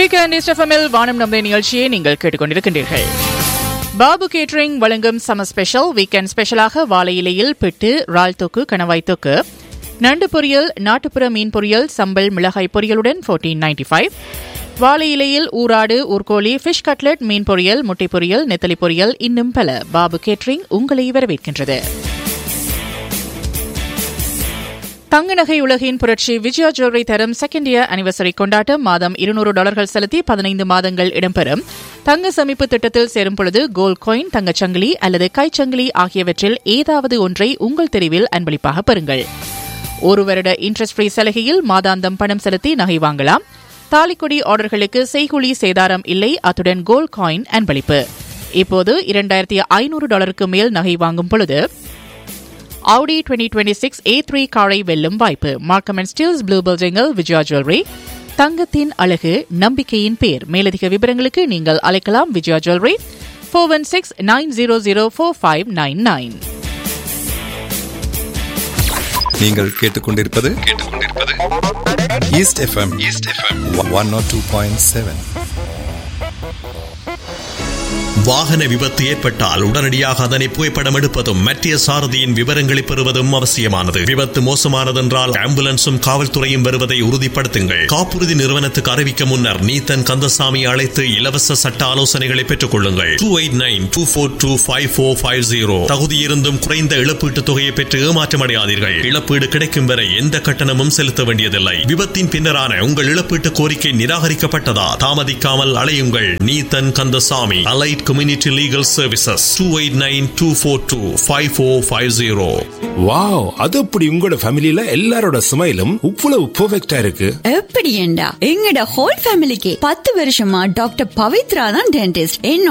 weekend எஸ்எஃப்எம்எல் வானம் நம்பை நிகழ்ச்சியை நீங்கள் கேட்டுக்கொண்டிருக்கின்றீர்கள் பாபு கேட்டரிங் வழங்கும் சம ஸ்பெஷல் வீக்கெண்ட் ஸ்பெஷலாக வாழை இலையில் பிட்டு இறால் தொக்கு கணவாய் தொக்கு நண்டு பொரியல் நாட்டுப்புற மீன் பொரியல் சம்பல் மிளகாய் பொரியலுடன் ஃபோர்டீன் நைன்டி ஃபைவ் வாழை இலையில் ஊராடு ஊர்கோழி ஃபிஷ் கட்லெட் மீன் பொரியல் முட்டை பொரியல் நெத்தலி பொரியல் இன்னும் பல பாபு கேட்டரிங் உங்களை வரவேற்கின்றது தங்க நகை உலகின் புரட்சி விஜயா ஜுவல்லரி தரும் செகண்ட் இயர் அனிவர்சரி கொண்டாட்டம் மாதம் இருநூறு டாலர்கள் செலுத்தி பதினைந்து மாதங்கள் இடம்பெறும் தங்க சமிப்பு திட்டத்தில் சேரும் பொழுது கோல்ட் காயின் தங்கச்சங்கிலி அல்லது கைச்சங்கிலி ஆகியவற்றில் ஏதாவது ஒன்றை உங்கள் தெரிவில் அன்பளிப்பாக பெறுங்கள் ஒரு வருட இன்ட்ரெஸ்ட் ஃப்ரீ சலுகையில் மாதாந்தம் பணம் செலுத்தி நகை வாங்கலாம் தாலிக்கொடி ஆர்டர்களுக்கு செய்குழி சேதாரம் இல்லை அத்துடன் கோல்ட் காயின் அன்பளிப்பு இப்போது இரண்டாயிரத்தி ஐநூறு டாலருக்கு மேல் நகை வாங்கும் பொழுது Audi 2026 A3 காரை வெல்லும் வாய்ப்பு மார்க்கம் அண்ட் ஸ்டீல்ஸ் ப்ளூ பில்டிங்கில் விஜயா ஜுவல்லரி தங்கத்தின் அழகு நம்பிக்கையின் பேர் மேலதிக விவரங்களுக்கு நீங்கள் அழைக்கலாம் Vijaya jewellery four one six nine zero zero four five nine nine நீங்கள் கேட்டுக்கொண்டிருப்பது கேட்டுக்கொண்டிருப்பது East FM East FM one nought two point seven வாகன விபத்து ஏற்பட்டால் உடனடியாக அதனை புகைப்படம் எடுப்பதும் மத்திய சாரதியின் விவரங்களை பெறுவதும் அவசியமானது விபத்து மோசமானதென்றால் ஆம்புலன்ஸும் காவல்துறையும் வருவதை உறுதிப்படுத்துங்கள் காப்புறுதி நிறுவனத்துக்கு அறிவிக்க முன்னர் நீத்தன் கந்தசாமி அழைத்து இலவச சட்ட ஆலோசனைகளை பெற்றுக் கொள்ளுங்கள் two eight nine two four two five four five zero தகுதியிருந்தும் குறைந்த இழப்பீட்டுத் தொகையை பெற்று ஏமாற்றமடையாதீர்கள் இழப்பீடு கிடைக்கும் வரை எந்த கட்டணமும் செலுத்த வேண்டியதில்லை விபத்தின் பின்னரான உங்கள் இழப்பீட்டு கோரிக்கை நிராகரிக்கப்பட்டதா தாமதிக்காமல் அலையுங்கள் Neethan Kandasamy allied community legal services two eight nine two four two five four five zero wow அது அப்படி உங்களோட ஃபேமிலில எல்லாரோட ஸ்மைலும் இவ்வளவு பெர்ஃபெக்ட்டா இருக்கு எப்படி ஏண்டா எங்கட ஹோல் ஃபேமிலிக்கு பத்து வருஷமா டாக்டர் பவித்ரா தான் டென்டிஸ்ட் என்னோட